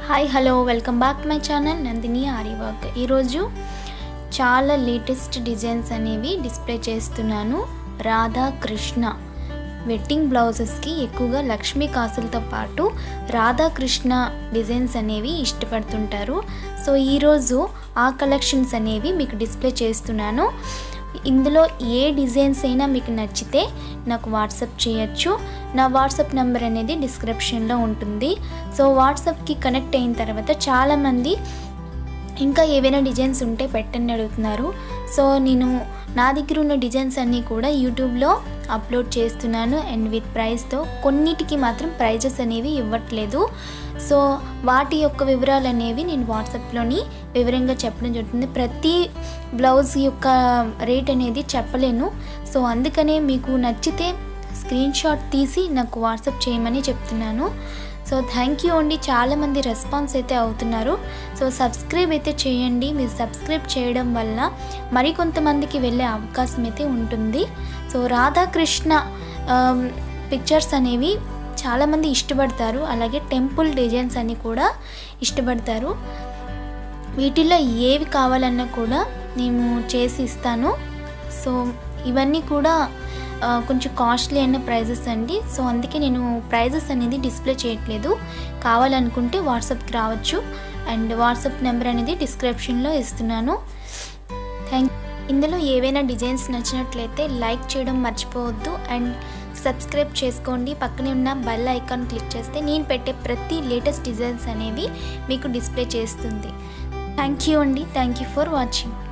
hi hello welcome back my channel Nandini ఆర్యవర్క్ ఈరోజు చాలా లేటెస్ట్ డిజైన్స్ అనేవి డిస్ప్లే చేస్తున్నాను రాధా కృష్ణ వెడ్డింగ్ బ్లౌజెస్కి ఎక్కువగా లక్ష్మీ కాసులతో పాటు రాధాకృష్ణ డిజైన్స్ అనేవి ఇష్టపడుతుంటారు సో ఈరోజు ఆ కలెక్షన్స్ అనేవి మీకు డిస్ప్లే చేస్తున్నాను ఇందులో ఏ డిజైన్స్ అయినా మీకు నచ్చితే నాకు వాట్సాప్ చేయొచ్చు నా వాట్సాప్ నెంబర్ అనేది డిస్క్రిప్షన్లో ఉంటుంది సో వాట్సాప్కి కనెక్ట్ అయిన తర్వాత చాలామంది ఇంకా ఏవైనా డిజైన్స్ ఉంటే పెట్టండి అడుగుతున్నారు సో నేను నా దగ్గర ఉన్న డిజైన్స్ అన్నీ కూడా యూట్యూబ్లో అప్లోడ్ చేస్తున్నాను అండ్ విత్ ప్రైస్తో కొన్నిటికి మాత్రం ప్రైజెస్ అనేవి ఇవ్వట్లేదు సో వాటి యొక్క వివరాలు అనేవి నేను వాట్సాప్లోని వివరంగా చెప్పడం జరుగుతుంది ప్రతి బ్లౌజ్ యొక్క రేట్ అనేది చెప్పలేను సో అందుకనే మీకు నచ్చితే స్క్రీన్ షాట్ తీసి నాకు వాట్సాప్ చేయమని చెప్తున్నాను సో థ్యాంక్ యూ అండి చాలామంది రెస్పాన్స్ అయితే అవుతున్నారు సో సబ్స్క్రైబ్ అయితే చేయండి మీరు సబ్స్క్రైబ్ చేయడం వల్ల మరికొంతమందికి వెళ్ళే అవకాశం అయితే ఉంటుంది సో రాధాకృష్ణ పిక్చర్స్ అనేవి చాలామంది ఇష్టపడతారు అలాగే టెంపుల్ డిజైన్స్ అని కూడా ఇష్టపడతారు వీటిల్లో ఏవి కావాలన్నా కూడా నేను చేసి ఇస్తాను సో ఇవన్నీ కూడా ఆ, కొంచెం కాస్ట్లీ అయిన ప్రైజెస్ అండి సో అందుకే నేను ప్రైజెస్ అనేది డిస్ప్లే చేయట్లేదు కావాలనుకుంటే వాట్సాప్కి రావచ్చు అండ్ వాట్సాప్ నెంబర్ అనేది డిస్క్రిప్షన్లో ఇస్తున్నాను థ్యాంక్ ఇందులో ఏవైనా డిజైన్స్ నచ్చినట్లయితే లైక్ చేయడం మర్చిపోవద్దు అండ్ సబ్స్క్రైబ్ చేసుకోండి పక్కనే ఉన్న బెల్ ఐకాన్ క్లిక్ చేస్తే నేను పెట్టే ప్రతి లేటెస్ట్ డిజైన్స్ అనేవి మీకు డిస్ప్లే చేస్తుంది థ్యాంక్ యూ అండి థ్యాంక్ యూ ఫర్ వాచింగ్